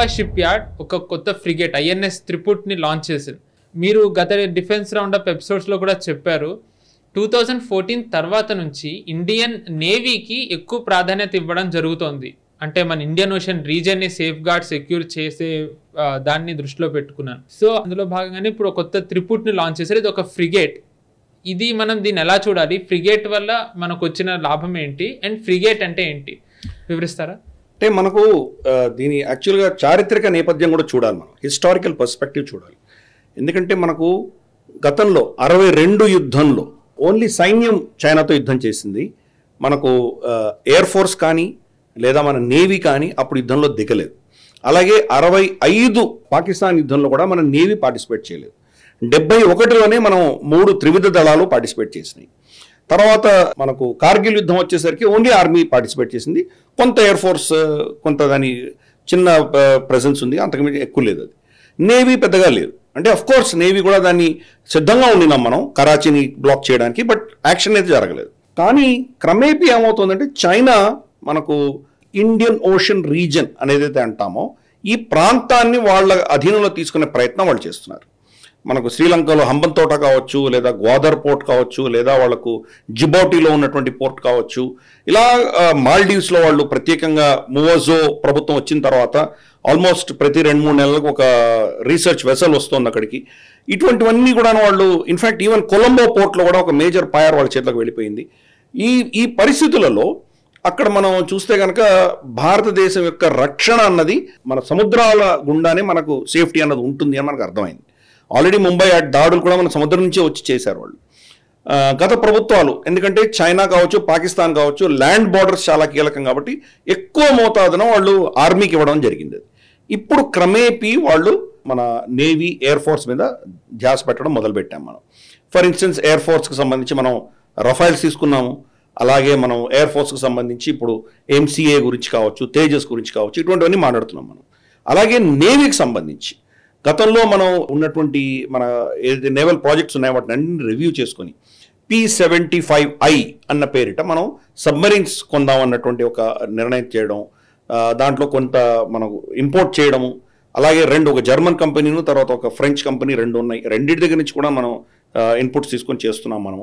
Ship yard ఒక కొత్త frigate INS త్రిపుట్ని launch చేసింది మీరు గత డిఫెన్స్ రౌండ్ అప్ ఎపిసోడ్స్లో కూడా చెప్పారు టూ థౌజండ్ ఫోర్టీన్ తర్వాత నుంచి ఇండియన్ నేవీకి ఎక్కువ ప్రాధాన్యత ఇవ్వడం జరుగుతోంది అంటే మన ఇండియన్ ఓషన్ రీజన్ని సేఫ్ గార్డ్ సెక్యూర్ చేసే ఆ, దాన్ని దృష్టిలో పెట్టుకున్నాను సో అందులో భాగంగానే ఇప్పుడు ఒక కొత్త త్రిపుట్ని లాంచ్ చేశారు ఇది ఒక ఫ్రిగేట్ ఇది మనం దీన్ని ఎలా చూడాలి ఫ్రిగేట్ వల్ల మనకు వచ్చిన లాభం ఏంటి అండ్ ఫ్రిగేట్ అంటే ఏంటి వివరిస్తారా అంటే మనకు ఆ, దీని యాక్చువల్గా చారిత్రక నేపథ్యం కూడా చూడాలి మనం హిస్టారికల్ పర్స్పెక్టివ్ చూడాలి ఎందుకంటే మనకు గతంలో అరవై రెండు యుద్ధంలో ఓన్లీ సైన్యం చైనాతో యుద్ధం చేసింది మనకు ఎయిర్ ఫోర్స్ కానీ లేదా మన నేవీ కానీ అప్పుడు యుద్ధంలో దిగలేదు అలాగే అరవై ఐదు పాకిస్తాన్ యుద్ధంలో కూడా మన నేవీ పార్టిసిపేట్ చేయలేదు డెబ్బై ఒకటిలోనే మనం మూడు త్రివిధ దళాలు పార్టిసిపేట్ చేసినాయి తర్వాత మనకు కార్గిల్ యుద్ధం వచ్చేసరికి ఓన్లీ ఆర్మీ పార్టిసిపేట్ చేసింది కొంత ఎయిర్ ఫోర్స్ కొంత దాని చిన్న ప్రెజెన్స్ ఉంది అంతకుమించి ఎక్కువ లేదు అది నేవీ పెద్దగా లేదు అంటే అఫ్ కోర్స్ నేవీ కూడా దాన్ని సిద్ధంగా ఉండినాం మనం కరాచీని బ్లాక్ చేయడానికి బట్ యాక్షన్ అయితే జరగలేదు కానీ క్రమేపీ ఏమవుతుందంటే చైనా మనకు ఇండియన్ ఓషన్ రీజన్ అనేదైతే అంటామో ఈ ప్రాంతాన్ని వాళ్ళ అధీనంలో తీసుకునే ప్రయత్నం వాళ్ళు చేస్తున్నారు మనకు శ్రీలంకలో హంబంతోట కావచ్చు లేదా గ్వాదర్ పోర్ట్ కావచ్చు లేదా వాళ్ళకు జిబౌటీలో ఉన్నటువంటి పోర్ట్ కావచ్చు ఇలా ఆ, మాల్డీవ్స్లో వాళ్ళు ప్రత్యేకంగా మూవజో ప్రభుత్వం వచ్చిన తర్వాత ఆల్మోస్ట్ ప్రతి రెండు మూడు నెలలకు ఒక రీసెర్చ్ వెసల్ వస్తుంది అక్కడికి ఇటువంటివన్నీ కూడా వాళ్ళు ఇన్ఫాక్ట్ ఈవెన్ కొలంబో పోర్ట్లో కూడా ఒక మేజర్ పయర్ వాళ్ళ చేతిలోకి వెళ్ళిపోయింది ఈ ఈ పరిస్థితులలో అక్కడ మనం చూస్తే కనుక భారతదేశం యొక్క రక్షణ అన్నది మన సముద్రాల గుండానే మనకు సేఫ్టీ అన్నది ఉంటుంది అని మనకు అర్థమైంది ఆల్రెడీ ముంబై ఆ దాడులు కూడా మన సముద్రం నుంచే వచ్చి చేశారు వాళ్ళు ఆ, గత ప్రభుత్వాలు ఎందుకంటే చైనా కావచ్చు పాకిస్తాన్ కావచ్చు ల్యాండ్ బార్డర్స్ చాలా కీలకం కాబట్టి ఎక్కువ మోతాదున వాళ్ళు ఆర్మీకి ఇవ్వడం జరిగింది ఇప్పుడు క్రమేపీ వాళ్ళు మన నేవీ ఎయిర్ ఫోర్స్ మీద ధ్యాస పెట్టడం మొదలుపెట్టాం మనం ఫర్ ఇన్స్టెన్స్ ఎయిర్ ఫోర్స్కి సంబంధించి మనం రఫైల్స్ తీసుకున్నాము అలాగే మనం ఎయిర్ ఫోర్స్కి సంబంధించి ఇప్పుడు ఎంసీఏ గురించి కావచ్చు తేజస్ గురించి కావచ్చు ఇటువంటివన్నీ మాట్లాడుతున్నాం మనం అలాగే నేవీకి సంబంధించి గతంలో మనం ఉన్నటువంటి మన ఏదైతే నేవల్ ప్రాజెక్ట్స్ ఉన్నాయో వాటిని అన్ని రివ్యూ చేసుకొని పి సెవెంటీ ఫైవ్ ఐ అన్న పేరిట మనం సబ్మరీన్స్ కొందాం అన్నటువంటి ఒక నిర్ణయం చేయడం ఆ, దాంట్లో కొంత మనకు ఇంపోర్ట్ చేయడము అలాగే రెండు ఒక జర్మన్ కంపెనీను తర్వాత ఒక ఫ్రెంచ్ కంపెనీ రెండు ఉన్నాయి రెండింటి దగ్గర నుంచి కూడా మనం ఇన్పుట్స్ తీసుకొని చేస్తున్నాం మనం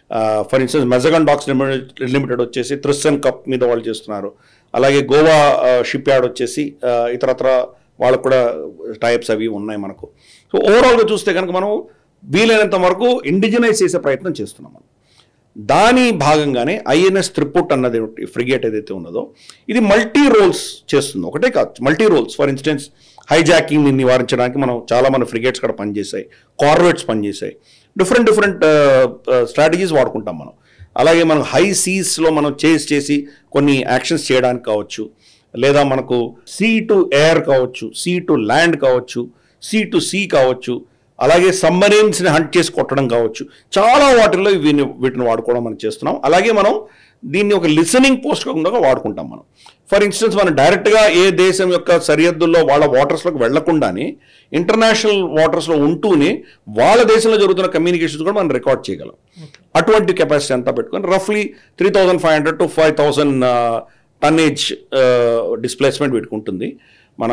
for instance Mazagon docks limited వచ్చేసి త్రిస్సన్ కప్ మీద వాళ్ళు చేస్తున్నారు అలాగే గోవా షిప్ యార్డ్ వచ్చేసి ఆ, ఇతరత్ర వాళ్ళకు కూడా టైప్స్ అవి ఉన్నాయి మనకు సో ఓవరాల్గా చూస్తే కనుక మనం వీలైనంత వరకు ఇండిజినైజ్ చేసే ప్రయత్నం చేస్తున్నాం మనం దాని భాగంగానే ఐఎన్ఎస్ త్రిపుట్ అన్నది ఫ్రిగేట్ ఏదైతే ఉన్నదో ఇది మల్టీ రోల్స్ చేస్తుంది ఒకటే కాదు మల్టీ రోల్స్ ఫర్ ఇన్స్టెన్స్ హైజాకింగ్ని నివారించడానికి మనం చాలా మన ఫ్రిగేట్స్ కూడా పనిచేసాయి కార్వేట్స్ పనిచేసాయి డిఫరెంట్ డిఫరెంట్ స్ట్రాటజీస్ వాడుకుంటాం మనం అలాగే మనం హై సీస్లో మనం చేసి చేసి కొన్ని యాక్షన్స్ చేయడానికి కావచ్చు లేదా మనకు సీ టు ఎయిర్ కావచ్చు సీ టు ల్యాండ్ కావచ్చు సీ టు సీ కావచ్చు అలాగే సబ్మరీన్స్ని హంట్ చేసి కొట్టడం కావచ్చు చాలా వాటిల్లో వీటిని వీటిని వాడుకోవడం మనం చేస్తున్నాం అలాగే మనం దీన్ని ఒక లిసనింగ్ పోస్ట్ కాకుండా వాడుకుంటాం మనం ఫర్ ఇన్స్టెన్స్ మనం డైరెక్ట్గా ఏ దేశం యొక్క సరిహద్దుల్లో వాళ్ళ వాటర్స్లోకి వెళ్లకుండానే ఇంటర్నేషనల్ వాటర్స్లో ఉంటూనే వాళ్ళ దేశంలో జరుగుతున్న కమ్యూనికేషన్స్ కూడా మనం రికార్డ్ చేయగలం అటువంటి కెపాసిటీ అంతా పెట్టుకొని రఫ్లీ three thousand five hundred to five thousand tonnage displacement పెట్టుకుంటుంది మన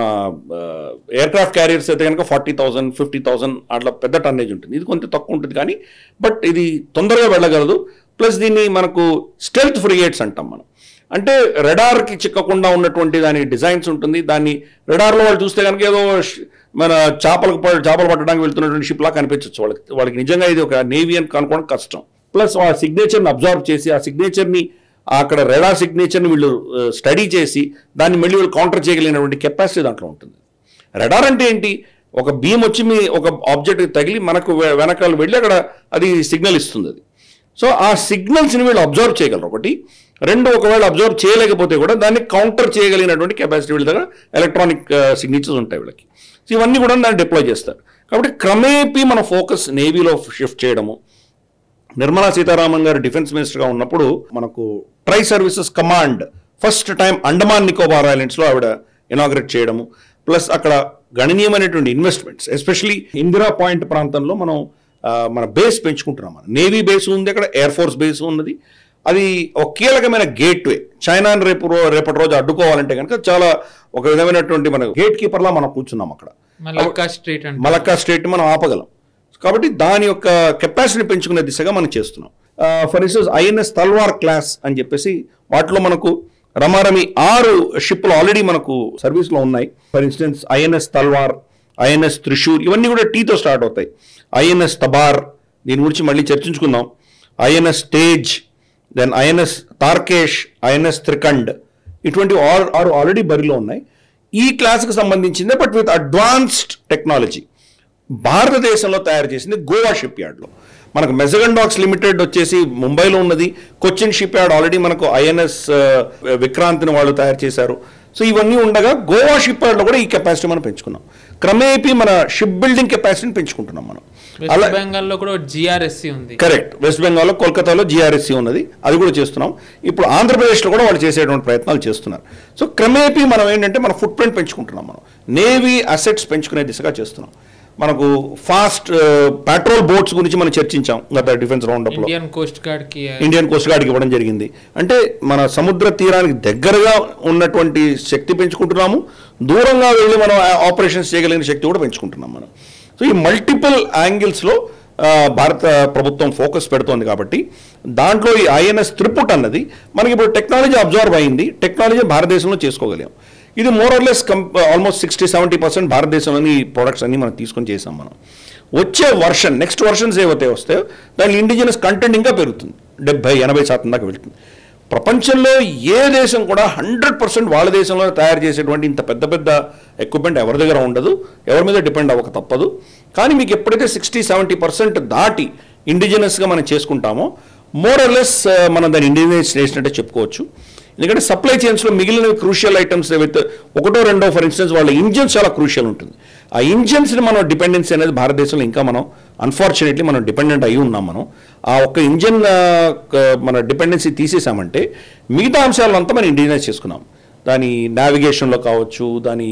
ఎయిర్ క్రాఫ్ట్ క్యారియర్స్ అయితే కనుక ఫార్టీ థౌసండ్ ఫిఫ్టీ థౌసండ్ అట్లా పెద్ద టన్నేజ్ ఉంటుంది ఇది కొంత తక్కువ ఉంటుంది కానీ బట్ ఇది తొందరగా వెళ్ళగలదు ప్లస్ దీన్ని మనకు స్టెల్త్ ఫ్రిగేట్స్ అంటాం మనం అంటే రెడార్కి చిక్కకుండా ఉన్నటువంటి దాని డిజైన్స్ ఉంటుంది దాన్ని రెడార్లో వాళ్ళు చూస్తే కనుక ఏదో ష్- మన చేపలకు ప- చేపలు పట్టడానికి వెళ్తున్నటువంటి షిప్ లా కనిపించవచ్చు వాళ్ళకి వాళ్ళకి నిజంగా ఇది ఒక నేవీ అని కనుక్కోవడం కష్టం ప్లస్ ఆ సిగ్నేచర్ని అబ్జర్వ్ చేసి ఆ సిగ్నేచర్ని అక్కడ రెడార్ సిగ్నేచర్ని వీళ్ళు స్టడీ చేసి దాన్ని మళ్ళీ వీళ్ళు కౌంటర్ చేయగలిగినటువంటి కెపాసిటీ దాంట్లో ఉంటుంది రెడార్ అంటే ఏంటి ఒక బీమ్ వచ్చి మీ ఒక ఆబ్జెక్ట్ తగిలి మనకు వె- వెనకాల వెళ్ళి అక్కడ అది సిగ్నల్ ఇస్తుంది అది సో ఆ సిగ్నల్స్ని వీళ్ళు అబ్జర్వ్ చేయగలరు ఒకటి రెండు ఒకవేళ అబ్జర్వ్ చేయలేకపోతే కూడా దాన్ని కౌంటర్ చేయగలిగినటువంటి కెపాసిటీ వీళ్ళ దగ్గర ఎలక్ట్రానిక్ సిగ్నేచర్స్ ఉంటాయి వీళ్ళకి సో ఇవన్నీ కూడా దాన్ని డిప్లాయ్ చేస్తారు కాబట్టి క్రమేపీ మన ఫోకస్ నేవీలో షిఫ్ట్ చేయడము నిర్మలా సీతారామన్ గారు డిఫెన్స్ మినిస్టర్గా ఉన్నప్పుడు మనకు tri services command first time Andaman Nicobar ఐలాండ్స్లో ఆవిడ ఇనాగ్రేట్ చేయడము ప్లస్ అక్కడ గణనీయమైనటువంటి ఇన్వెస్ట్మెంట్స్ ఎస్పెషలీ ఇందిరా పాయింట్ ప్రాంతంలో మనం ఆ, మన బేస్ పెంచుకుంటున్నాం మనం నేవీ బేస్ ఉంది అక్కడ ఎయిర్ ఫోర్స్ బేస్ ఉన్నది అది ఒక కీలకమైన గేట్వే చైనాని రేపు రో- రేపటి రోజు అడ్డుకోవాలంటే కనుక చాలా ఒక విధమైనటువంటి మన గేట్ కీపర్లా మనం కూర్చున్నాం అక్కడ మలక్కా స్ట్రీట్ అంటే మలక్కా స్టేట్ మనం ఆపగలం కాబట్టి దాని యొక్క కెపాసిటీ పెంచుకునే దిశగా మనం చేస్తున్నాం for instance INS Talwar class అని చెప్పేసి వాటిలో మనకు రమారమి ఆరు షిప్లు ఆల్రెడీ మనకు సర్వీస్లో ఉన్నాయి for instance INS Talwar INS Trishul ఇవన్నీ కూడా టీతో స్టార్ట్ అవుతాయి ఐఎన్ఎస్ తబార్ దీని గురించి మళ్ళీ చర్చించుకుందాం INS Tej then INS Tarkash INS Trikand ఇటువంటి ఆరు ఆరు ఆల్రెడీ బరిలో ఉన్నాయి ఈ క్లాస్కి సంబంధించిందే బట్ విత్ అడ్వాన్స్డ్ టెక్నాలజీ భారతదేశంలో తయారు చేసింది గోవా షిప్ యార్డ్లో మనకు మెజగండాక్స్ లిమిటెడ్ వచ్చేసి ముంబైలో ఉన్నది కొచ్చిన్ షిప్ యార్డ్ ఆల్రెడీ మనకు ఐఎన్ఎస్ విక్రాంత్ని వాళ్ళు తయారు చేశారు సో ఇవన్నీ ఉండగా గోవా షిప్ యార్డ్లో కూడా ఈ కెపాసిటీ మనం పెంచుకున్నాం క్రమేపీ మన షిప్ బిల్డింగ్ కెపాసిటీని పెంచుకుంటున్నాం మనం అలా వెస్ట్ బెంగాల్లో కూడా జిఆర్ఎస్సి ఉంది కరెక్ట్ వెస్ట్ బెంగాల్లో కోల్కతాలో జిఆర్ఎస్సి ఉన్నది అది కూడా చేస్తున్నాం ఇప్పుడు ఆంధ్రప్రదేశ్లో కూడా వాళ్ళు చేసేటువంటి ప్రయత్నాలు చేస్తున్నారు సో క్రమేపీ మనం ఏంటంటే మన ఫుట్ ప్రింట్ పెంచుకుంటున్నాం మనం నేవీ అసెట్స్ పెంచుకునే దిశగా చేస్తున్నాం మనకు ఫాస్ట్ పెట్రోల్ బోట్స్ గురించి మనం చర్చించాం గత డిఫెన్స్ రౌండప్లో ఇండియన్ కోస్ట్ గార్డ్ కి ఇండియన్ కోస్ట్ గార్డ్కి ఇవ్వడం జరిగింది అంటే మన సముద్ర తీరానికి దగ్గరగా ఉన్నటువంటి శక్తి పెంచుకుంటున్నాము దూరంగా వెళ్ళి మనం ఆపరేషన్స్ చేయగలిగిన శక్తి కూడా పెంచుకుంటున్నాం మనం సో ఈ మల్టిపుల్ యాంగిల్స్లో భారత ప్రభుత్వం ఫోకస్ పెడుతోంది కాబట్టి దాంట్లో ఈ ఐఎన్ఎస్ త్రిపుట్ అన్నది మనకి ఇప్పుడు టెక్నాలజీ అబ్జర్వ్ అయింది టెక్నాలజీ భారతదేశంలో చేసుకోగలిగాం ఇది మోర్ ఆర్ లెస్ కం ఆల్మోస్ట్ సిక్స్టీ సెవెంటీ పర్సెంట్ భారతదేశంలోని ఈ ప్రొడక్ట్స్ అన్ని మనం తీసుకొని చేసాం మనం వచ్చే వర్షన్ నెక్స్ట్ వర్షన్స్ ఏవైతే వస్తాయో దాని ఇండిజినస్ కంటెంట్ ఇంకా పెరుగుతుంది డెబ్బై ఎనభై శాతం దాకా వెళ్తుంది ప్రపంచంలో ఏ దేశం కూడా హండ్రెడ్ పర్సెంట్ వాళ్ళ దేశంలో తయారు చేసేటువంటి ఇంత పెద్ద పెద్ద ఎక్విప్మెంట్ ఎవరి దగ్గర ఉండదు ఎవరి మీద డిపెండ్ అవ్వక తప్పదు కానీ మీకు ఎప్పుడైతే సిక్స్టీ సెవెంటీ పర్సెంట్ దాటి ఇండిజినస్గా మనం చేసుకుంటామో మోర్ ఆర్ లెస్ మనం దాన్ని ఇండిజినస్ చేసినట్టే చెప్పుకోవచ్చు ఎందుకంటే సప్లై చైన్స్లో మిగిలిన క్రూషియల్ ఐటమ్స్ ఏవైతే ఒకటో రెండో ఫర్ ఇన్స్టెన్స్ వాళ్ళ ఇంజన్స్ చాలా క్రూషియల్ ఉంటుంది ఆ ఇంజన్స్ని మనం డిపెండెన్సీ అనేది భారతదేశంలో ఇంకా మనం అన్ఫార్చునేట్లీ మనం డిపెండెంట్ అయి ఉన్నాం మనం ఆ ఒక్క ఇంజన్ మన డిపెండెన్సీ తీసేసామంటే మిగతా అంశాలంతా మనం ఇండిజినైజ్ చేసుకున్నాం దాని నావిగేషన్లో కావచ్చు దాని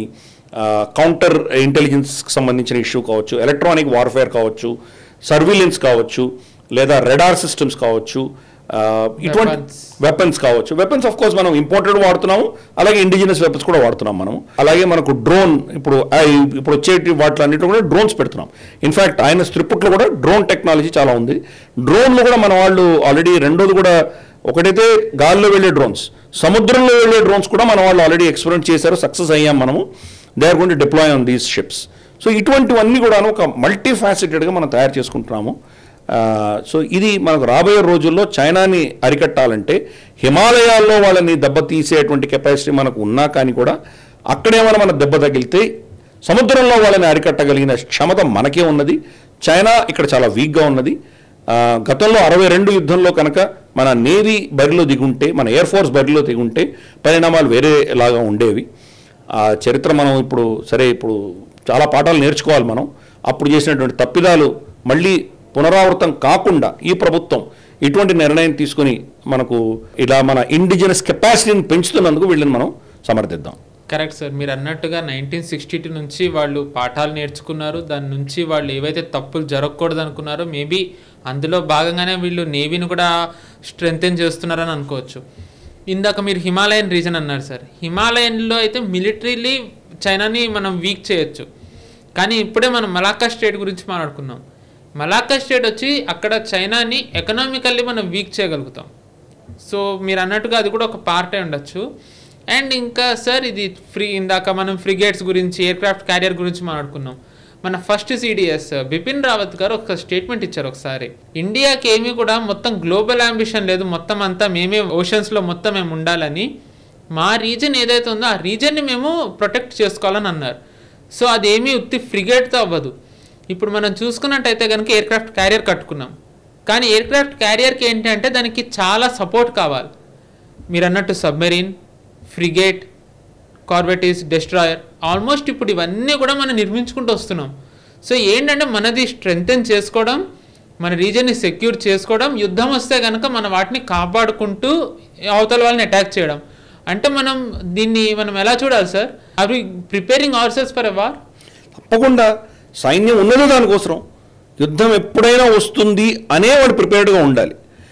కౌంటర్ ఇంటెలిజెన్స్కి సంబంధించిన ఇష్యూ కావచ్చు ఎలక్ట్రానిక్ వార్ఫేర్ కావచ్చు సర్వీలెన్స్ కావచ్చు లేదా రెడార్ సిస్టమ్స్ కావచ్చు ఆ, ఇటువంటి Weapons. వెపన్స్ కావచ్చు వెపన్స్ ఆఫ్ కోర్స్ మనం ఇంపోర్టెడ్ వాడుతున్నాము అలాగే ఇండిజినస్ వెపన్స్ కూడా వాడుతున్నాం మనం అలాగే మనకు డ్రోన్ ఇప్పుడు ఆ, ఇప్పుడు వచ్చేటి వాటిలన్నిటి కూడా డ్రోన్స్ పెడుతున్నాం ఇన్ఫాక్ట్ ఆయన స్త్రిపుట్లో కూడా డ్రోన్ టెక్నాలజీ చాలా ఉంది డ్రోన్లు కూడా మన వాళ్ళు ఆల్రెడీ రెండోది కూడా ఒకటైతే గాల్లో వెళ్ళే డ్రోన్స్ సముద్రంలో వెళ్ళే డ్రోన్స్ కూడా మన వాళ్ళు ఆల్రెడీ ఎక్స్పెరిమెంట్ చేశారు సక్సెస్ అయ్యాం మనము they are going to deploy on these ships so ఇటువంటివన్నీ కూడా ఒక మల్టీ ఫ్యాసెటెడ్గా మనం తయారు చేసుకుంటున్నాము ఆ, సో ఇది మనకు రాబోయే రోజుల్లో చైనాని అరికట్టాలంటే హిమాలయాల్లో వాళ్ళని దెబ్బతీసేటువంటి కెపాసిటీ మనకు ఉన్నా కానీ కూడా అక్కడేమైనా మన దెబ్బ తగిలితే సముద్రంలో వాళ్ళని అరికట్టగలిగిన క్షమత మనకే ఉన్నది చైనా ఇక్కడ చాలా వీక్గా ఉన్నది ఆ, గతంలో అరవై రెండు యుద్ధంలో కనుక మన నేవీ బరిలో దిగుంటే మన ఎయిర్ ఫోర్స్ బరిలో దిగుంటే పరిణామాలు వేరేలాగా ఉండేవి ఆ చరిత్ర మనం ఇప్పుడు సరే ఇప్పుడు చాలా పాఠాలు నేర్చుకోవాలి మనం అప్పుడు చేసినటువంటి తప్పిదాలు మళ్ళీ పునరావృతం కాకుండా ఈ ప్రభుత్వం ఇటువంటి నిర్ణయం తీసుకుని మనకు ఇలా మన ఇండిజినస్ కెపాసిటీని పెంచుతున్నందుకు వీళ్ళని మనం సమర్థిద్దాం కరెక్ట్ సార్ మీరు అన్నట్టుగా నైన్టీన్ సిక్స్టీ టూ నుంచి వాళ్ళు పాఠాలు నేర్చుకున్నారు దాని నుంచి వాళ్ళు ఏవైతే తప్పులు జరగకూడదు అనుకున్నారో మేబీ అందులో భాగంగానే వీళ్ళు నేవీని కూడా స్ట్రెంగ్తెన్ చేస్తున్నారని అనుకోవచ్చు ఇందాక మీరు హిమాలయన్ రీజన్ అన్నారు సార్ హిమాలయన్లో అయితే మిలిటరీలీ చైనాని మనం వీక్ చేయొచ్చు కానీ ఇప్పుడే మనం మలాకా స్టేట్ గురించి మాట్లాడుకున్నాం మలాకా స్టేట్ వచ్చి అక్కడ చైనాని ఎకనామికల్లీ మనం వీక్ చేయగలుగుతాం సో మీరు అన్నట్టుగా అది కూడా ఒక పార్ట్ అయి ఉండొచ్చు అండ్ ఇంకా సార్ ఇది ఫ్రీ ఇందాక మనం ఫ్రిగేట్స్ గురించి ఎయిర్క్రాఫ్ట్ క్యారియర్ గురించి మాట్లాడుకున్నాం మన ఫస్ట్ సిడిఎస్ బిపిన్ రావత్ గారు ఒక స్టేట్మెంట్ ఇచ్చారు ఒకసారి ఇండియాకి ఏమీ కూడా మొత్తం గ్లోబల్ అంబిషన్ లేదు మొత్తం అంతా మేమే ఓషన్స్లో మొత్తం మేము ఉండాలని మా రీజన్ ఏదైతే ఉందో ఆ రీజన్ని మేము ప్రొటెక్ట్ చేసుకోవాలని అన్నారు సో అదేమీ ఉత్తి ఫ్రిగేట్తో అవ్వదు ఇప్పుడు మనం చూసుకున్నట్టయితే కనుక ఎయిర్క్రాఫ్ట్ క్యారియర్ కట్టుకున్నాం కానీ ఎయిర్క్రాఫ్ట్ క్యారియర్కి ఏంటి అంటే దానికి చాలా సపోర్ట్ కావాలి మీరు అన్నట్టు submarine frigate corvettes destroyer almost ఇప్పుడు ఇవన్నీ కూడా మనం నిర్మించుకుంటూ వస్తున్నాం సో ఏంటంటే మనది స్ట్రెంగ్తెన్ చేసుకోవడం మన రీజన్ని సెక్యూర్ చేసుకోవడం యుద్ధం వస్తే కనుక మన వాటిని కాపాడుకుంటూ అవతల వాళ్ళని అటాక్ చేయడం అంటే మనం దీన్ని మనం ఎలా చూడాలి సార్ అవి preparing ourselves for a war తప్పకుండా సైన్యం ఉన్నదే దానికోసం యుద్ధం ఎప్పుడైనా వస్తుంది అనే వాడు ప్రిపేర్డ్గా ఉండాలి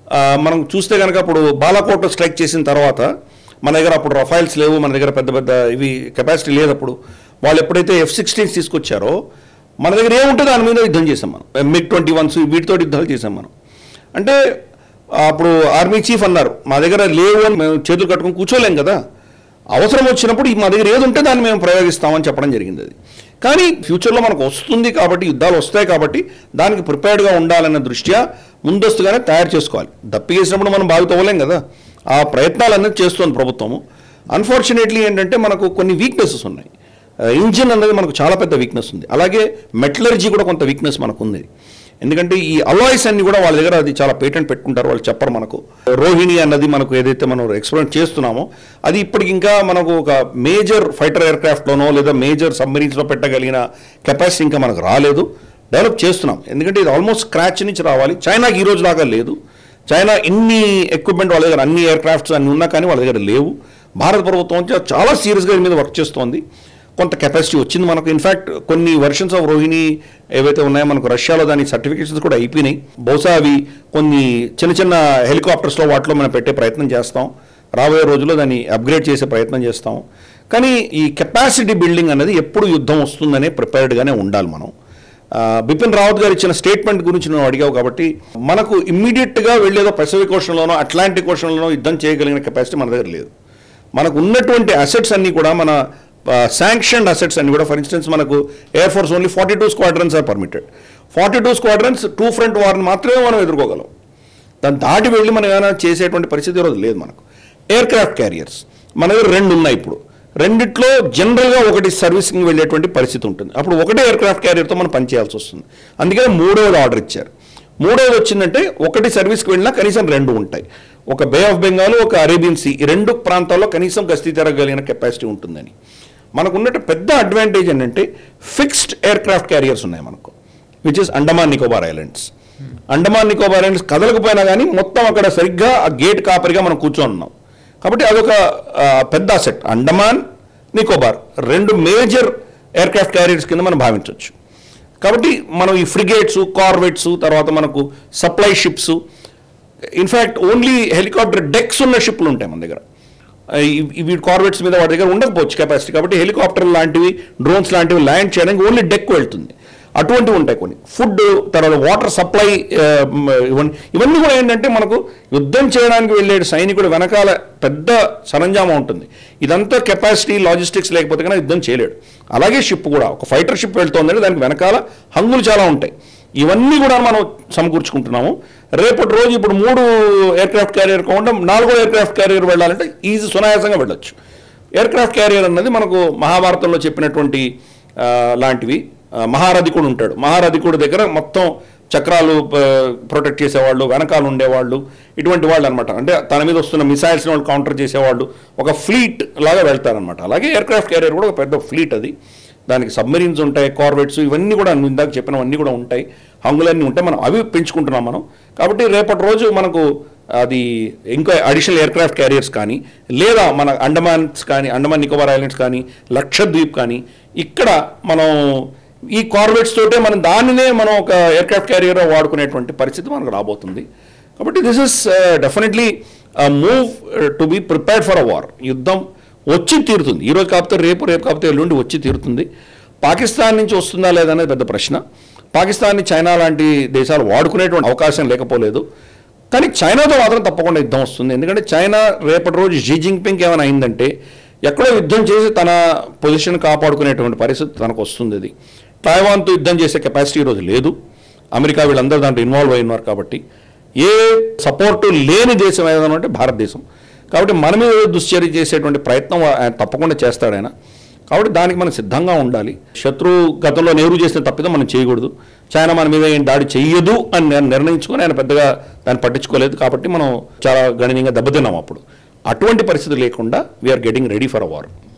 ఆ, మనం చూస్తే కనుక అప్పుడు బాలాకోట్ స్ట్రైక్ చేసిన తర్వాత మన దగ్గర అప్పుడు రఫైల్స్ లేవు మన దగ్గర పెద్ద పెద్ద ఇవి కెపాసిటీ లేదు అప్పుడు వాళ్ళు ఎప్పుడైతే ఎఫ్ సిక్స్టీన్స్ తీసుకొచ్చారో మన దగ్గర ఏముంటే దాని మీద యుద్ధం చేసాం మనం మిగ్ ట్వంటీ వన్స్ వీటితో యుద్ధాలు చేసాం మనం అంటే అప్పుడు ఆర్మీ చీఫ్ అన్నారు మా దగ్గర లేవు అని మేము చేతులు కట్టుకొని కూర్చోలేం కదా అవసరం వచ్చినప్పుడు ఈ మా దగ్గర ఏది ఉంటే దాన్ని మేము ప్రయోగిస్తామని చెప్పడం జరిగింది అది కానీ ఫ్యూచర్లో మనకు వస్తుంది కాబట్టి యుద్ధాలు వస్తాయి కాబట్టి దానికి ప్రిపేర్డ్గా ఉండాలన్న దృష్ట్యా ముందస్తుగానే తయారు చేసుకోవాలి దప్పి చేసినప్పుడు మనం బాగా తవ్వలేం కదా ఆ ప్రయత్నాలు అనేది చేస్తుంది ప్రభుత్వము అన్ఫార్చునేట్లీ ఏంటంటే మనకు కొన్ని వీక్నెసెస్ ఉన్నాయి ఇంజిన్ అనేది మనకు చాలా పెద్ద వీక్నెస్ ఉంది అలాగే మెటలర్జీ కూడా కొంత వీక్నెస్ మనకు ఉంది ఎందుకంటే ఈ అలాయిస్ అన్ని కూడా వాళ్ళ దగ్గర అది చాలా పేటెంట్ పెట్టుకుంటారు వాళ్ళు చెప్పరు మనకు రోహిణి అన్నది మనకు ఏదైతే మనం ఎక్స్పెరిమెంట్ చేస్తున్నామో అది ఇప్పటికి ఇంకా మనకు ఒక మేజర్ ఫైటర్ ఎయిర్క్రాఫ్ట్లోనో లేదా మేజర్ సబ్మరీన్స్లో పెట్టగలిగిన కెపాసిటీ ఇంకా మనకు రాలేదు డెవలప్ చేస్తున్నాం ఎందుకంటే ఇది ఆల్మోస్ట్ స్క్రాచ్ నుంచి రావాలి చైనాకి ఈ రోజు లాగా లేదు చైనా ఇన్ని ఎక్విప్మెంట్ వాళ్ళ దగ్గర అన్ని ఎయిర్ క్రాఫ్ట్స్ అన్ని ఉన్నా కానీ వాళ్ళ దగ్గర లేవు భారత ప్రభుత్వం చా- చాలా సీరియస్గా దీని మీద వర్క్ చేస్తోంది కొంత కెపాసిటీ వచ్చింది మనకు ఇన్ఫాక్ట్ కొన్ని వర్షన్స్ ఆఫ్ రోహిణి ఏవైతే ఉన్నాయో మనకు రష్యాలో దాని సర్టిఫికేషన్స్ కూడా అయిపోయినాయి బహుశా అవి కొన్ని చిన్న చిన్న హెలికాప్టర్స్లో వాటిలో మనం పెట్టే ప్రయత్నం చేస్తాం రాబోయే రోజుల్లో దాన్ని అప్గ్రేడ్ చేసే ప్రయత్నం చేస్తాం కానీ ఈ కెపాసిటీ బిల్డింగ్ అనేది ఎప్పుడు యుద్ధం వస్తుందనే ప్రిపేర్డ్గానే ఉండాలి మనం ఆ, బిపిన్ రావత్ గారు ఇచ్చిన స్టేట్మెంట్ గురించి నువ్వు అడిగావు కాబట్టి మనకు ఇమ్మీడియట్గా వెళ్ళేదో పసిఫిక్ ఓషన్లోనో అట్లాంటిక్ ఓషన్లోనో యుద్ధం చేయగలిగిన కెపాసిటీ మన దగ్గర లేదు మనకు ఉన్నటువంటి అసెట్స్ అన్నీ కూడా మన శాంక్షన్డ్ అసెట్స్ అన్ని కూడా ఫర్ ఇన్స్టెన్స్ మనకు air force only forty two squadrons are permitted forty two squadrons two front వార్ని మాత్రమే మనం ఎదుర్కోగలం దాన్ని దాటి వెళ్ళి మనం ఏమైనా చేసేటువంటి పరిస్థితి ఈరోజు లేదు మనకు ఎయిర్ క్రాఫ్ట్ క్యారియర్స్ మన దగ్గర రెండు ఉన్నాయి ఇప్పుడు రెండిట్లో జనరల్గా ఒకటి సర్వీసింగ్ వెళ్ళేటువంటి పరిస్థితి ఉంటుంది అప్పుడు ఒకటే ఎయిర్ క్రాఫ్ట్ క్యారియర్తో మనం పనిచేయాల్సి వస్తుంది అందుకని మూడవది ఆర్డర్ ఇచ్చారు మూడవది వచ్చిందంటే ఒకటి సర్వీస్కి వెళ్ళినా కనీసం రెండు ఉంటాయి ఒక బే ఆఫ్ బెంగాల్ ఒక అరేబియన్ సీ ఈ రెండు ప్రాంతాల్లో కనీసం గస్తీ తిరగలిగిన కెపాసిటీ ఉంటుందని మనకు ఉన్నట్టు పెద్ద అడ్వాంటేజ్ ఏంటంటే ఫిక్స్డ్ ఎయిర్ క్రాఫ్ట్ క్యారియర్స్ ఉన్నాయి మనకు which is Andaman Nicobar islands Andaman Nicobar islands కదలకపోయినా కానీ మొత్తం అక్కడ సరిగ్గా ఆ గేట్ కాపరిగా మనం కూర్చొని ఉన్నాం కాబట్టి అదొక ఆ, పెద్ద అసెట్ అండమాన్ నికోబార్ రెండు మేజర్ ఎయిర్ క్రాఫ్ట్ క్యారియర్స్ కింద మనం భావించవచ్చు కాబట్టి మనం ఈ ఫ్రిగేట్స్ కార్వెట్స్ తర్వాత మనకు supply ships in fact only helicopter decks ఉన్న షిప్లు ఉంటాయి మన దగ్గర ఈ- ఇవి కార్వెట్స్ మీద వాటి దగ్గర ఉండకపోవచ్చు కెపాసిటీ కాబట్టి హెలికాప్టర్ లాంటివి డ్రోన్స్ లాంటివి ల్యాండ్ చేయడానికి ఓన్లీ డెక్ వెళ్తుంది అటువంటివి ఉంటాయి కొన్ని ఫుడ్ తర్వాత వాటర్ సప్లై ఇవన్నీ ఇవన్నీ కూడా ఏంటంటే మనకు యుద్ధం చేయడానికి వెళ్ళే సైనికుడు వెనకాల పెద్ద సరంజామా ఉంటుంది ఇదంతా కెపాసిటీ లాజిస్టిక్స్ లేకపోతే కనుక యుద్ధం చేయలేడు అలాగే షిప్ కూడా ఒక ఫైటర్ షిప్ వెళ్తోందంటే దానికి వెనకాల హంగులు చాలా ఉంటాయి ఇవన్నీ కూడా మనం సమకూర్చుకుంటున్నాము రేపటి రోజు ఇప్పుడు మూడు ఎయిర్ క్రాఫ్ట్ క్యారియర్ కాకుండా నాలుగో ఎయిర్ క్రాఫ్ట్ క్యారియర్ వెళ్ళాలంటే ఈజీ సునాయాసంగా వెళ్ళొచ్చు ఎయిర్ క్రాఫ్ట్ క్యారియర్ అన్నది మనకు మహాభారతంలో చెప్పినటువంటి ఆ, లాంటివి ఆ, మహారథికుడు ఉంటాడు మహారథికుడు దగ్గర మొత్తం చక్రాలు ప్రొటెక్ట్ చేసేవాళ్ళు వెనకాల ఉండేవాళ్ళు ఇటువంటి వాళ్ళు అనమాట అంటే తన మీద వస్తున్న మిసైల్స్ని వాళ్ళు కౌంటర్ చేసేవాళ్ళు ఒక ఫ్లీట్ లాగా వెళ్తారనమాట అలాగే ఎయిర్ క్రాఫ్ట్ క్యారియర్ కూడా ఒక పెద్ద ఫ్లీట్ అది దానికి సబ్మెరీన్స్ ఉంటాయి కార్వెట్స్ ఇవన్నీ కూడా నువ్వు ఇందాక చెప్పినవన్నీ కూడా ఉంటాయి హంగులన్నీ ఉంటాయి మనం అవి పెంచుకుంటున్నాం మనం కాబట్టి రేపటి రోజు మనకు అది ఇంకా అడిషనల్ ఎయిర్ క్రాఫ్ట్ క్యారియర్స్ కానీ లేదా మన అండమాన్స్ కానీ అండమాన్ నికోబార్ ఐలాండ్స్ కానీ లక్షద్వీప్ కానీ ఇక్కడ మనం ఈ కార్వెట్స్ తోటే మనం దానినే మనం ఒక ఎయిర్ క్రాఫ్ట్ క్యారియర్ వాడుకునేటువంటి పరిస్థితి మనకు రాబోతుంది కాబట్టి this is definitely move to be prepared for a war యుద్ధం వచ్చి తీరుతుంది ఈ రోజు కాకపోతే రేపు రేపు కాకపోతే ఎల్లుండి వచ్చి తీరుతుంది పాకిస్తాన్ నుంచి వస్తుందా లేదా అనేది పెద్ద ప్రశ్న పాకిస్తాన్ని చైనా లాంటి దేశాలు వాడుకునేటువంటి అవకాశం లేకపోలేదు కానీ చైనాతో మాత్రం తప్పకుండా యుద్ధం వస్తుంది ఎందుకంటే చైనా రేపటి రోజు షీ జింగ్పింగ్ ఏమైనా అయిందంటే ఎక్కడో యుద్ధం చేసి తన పొజిషన్ కాపాడుకునేటువంటి పరిస్థితి తనకు వస్తుంది అది తైవాన్తో యుద్ధం చేసే కెపాసిటీ ఈరోజు లేదు అమెరికా వీళ్ళందరూ దాంట్లో ఇన్వాల్వ్ అయి ఉన్నారు కాబట్టి ఏ సపోర్టు లేని దేశం ఏదైనా అంటే భారతదేశం కాబట్టి మన మీద దుశ్చర్య చేసేటువంటి ప్రయత్నం ఆయన తప్పకుండా చేస్తాడు ఆయన కాబట్టి దానికి మనం సిద్ధంగా ఉండాలి శత్రువు గతంలో నెహ్రూ చేసిన తప్పిదం మనం చేయకూడదు చైనా మన మీద ఏం దాడి చెయ్యదు అని నేను నిర్ణయించుకొని ఆయన పెద్దగా దాన్ని పట్టించుకోలేదు కాబట్టి మనం చాలా గణనీయంగా దెబ్బతిన్నాం అప్పుడు అటువంటి పరిస్థితి లేకుండా we are getting ready for a war